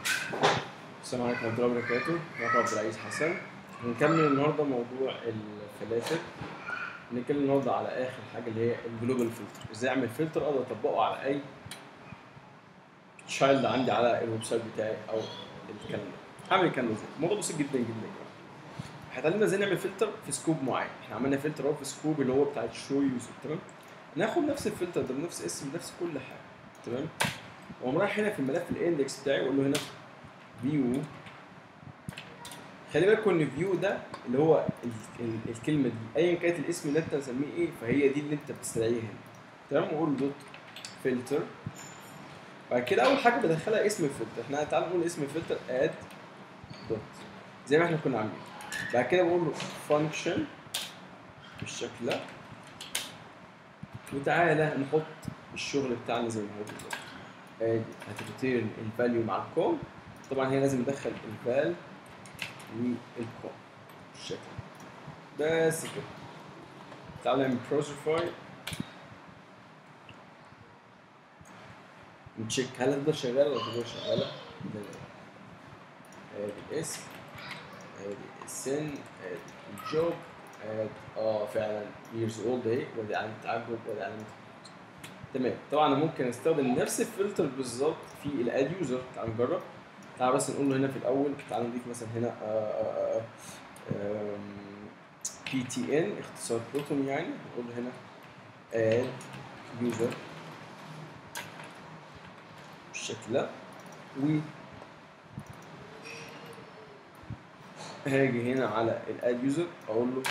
السلام عليكم ورحمة الله وبركاته، معكم عبد العزيز حسن، هنكمل النهارده موضوع الفلاتر، هنتكلم النهارده على آخر حاجة اللي هي الجلوبال فلتر، ازاي أعمل فلتر أقدر أطبقه على أي تشايلد عندي على الويب سايت بتاعي أو الكلام ده. هعمل الكلام ده ازاي؟ الموضوع بسيط جدا جدا جدا. احنا اتعلمنا ازاي نعمل فلتر في سكوب معين، احنا عملنا فلتر اهو في سكوب اللي هو بتاع الشو يوزر تمام؟ ناخد نفس الفلتر ده بنفس اسم بنفس كل حاجة تمام؟ واقوم رايح هنا في الملف الاندكس بتاعي واقول له هنا فيو خلي بالكم ان فيو ده اللي هو ال ال الكلمه دي ايا كانت الاسم اللي انت هتسميه ايه فهي دي اللي انت بتستدعيها هنا تمام واقول له دوت فلتر بعد كده اول حاجه بدخلها اسم الفلتر احنا تعالى نقول اسم الفلتر اد دوت زي ما احنا كنا عاملين بعد كده بقول له فانكشن بالشكل ده وتعالى نحط الشغل بتاعنا زي ما هو بالظبط ادي هتريتيرن الفاليو مع الكوم طبعا هنا لازم ندخل الفال والكوم بالشكل ده. بس كده تعالى نعمل بروسيفاي نتشيك هل هتفضل شغاله ولا هتفضل شغاله ادي الاسم ادي السن ادي الجوب ادي اه فعلا years old اهي وادي علامه تعجب وادي علامه تمام طبعا انا ممكن استخدم نفس الفلتر بالظبط في الاد يوزر تعال نجرب تعال بس نقول له هنا في الاول تعال نضيف مثلا هنا بي تي ان اختصار بروتون يعني نقول له هنا اد يوزر بالشكل ده و هاجي هنا على الاد يوزر اقول له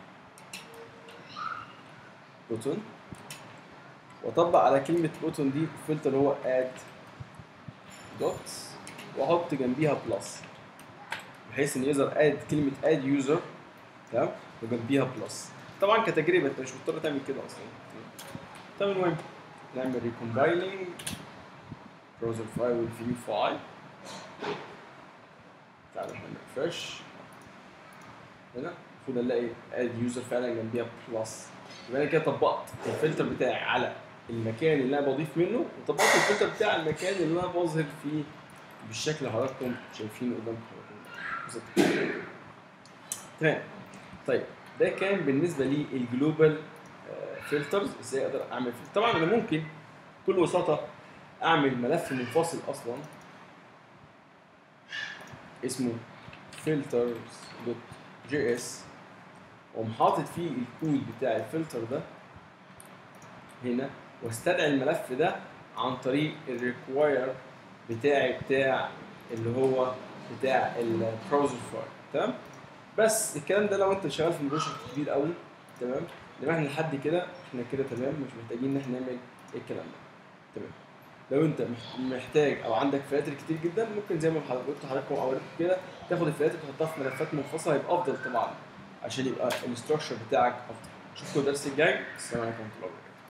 بروتون واطبق على كلمه بوتون دي الفلتر اللي هو اد دوت واحط جنبيها بلس بحيث ان يظهر اد كلمه اد يوزر تمام وجنبيها بلس طبعا كتجربه انت مش مضطر تعمل كده اصلا طب المهم نعمل ريكومبايلنج براوزر فايل فيو فايل تعالى نعمل ريفرش هنا المفروض نلاقي اد يوزر فعلا جنبيها بلس يبقى انا كده طبقت الفلتر بتاعي على المكان اللي انا بضيف منه وطبقت الفلتر بتاع المكان اللي انا بظهر فيه بالشكل اللي حضراتكم شايفينه قدامكم بالظبط تمام طيب ده كان بالنسبه لي الجلوبال فلترز ازاي اقدر اعمل فلتر طبعا انا ممكن بكل بساطه اعمل ملف منفصل اصلا اسمه filters دوت جي اس واقوم حاطط فيه الكود بتاع الفلتر ده هنا واستدعي الملف ده عن طريق الريكواير بتاعي بتاع اللي هو بتاع البراوزر فايل تمام بس الكلام ده لو انت شغال في بروجكت كبير قوي تمام انما احنا لحد كده احنا كده تمام مش محتاجين ان احنا نعمل الكلام ده تمام لو انت محتاج او عندك فلاتر كتير جدا ممكن زي ما قلت لحضراتكم او كده تاخد الفلاتر تحطها في ملفات منفصله هيبقى افضل طبعا عشان يبقى الاستراكشر بتاعك افضل اشوفكم الدرس الجاي السلام عليكم ورحمه الله وبركاته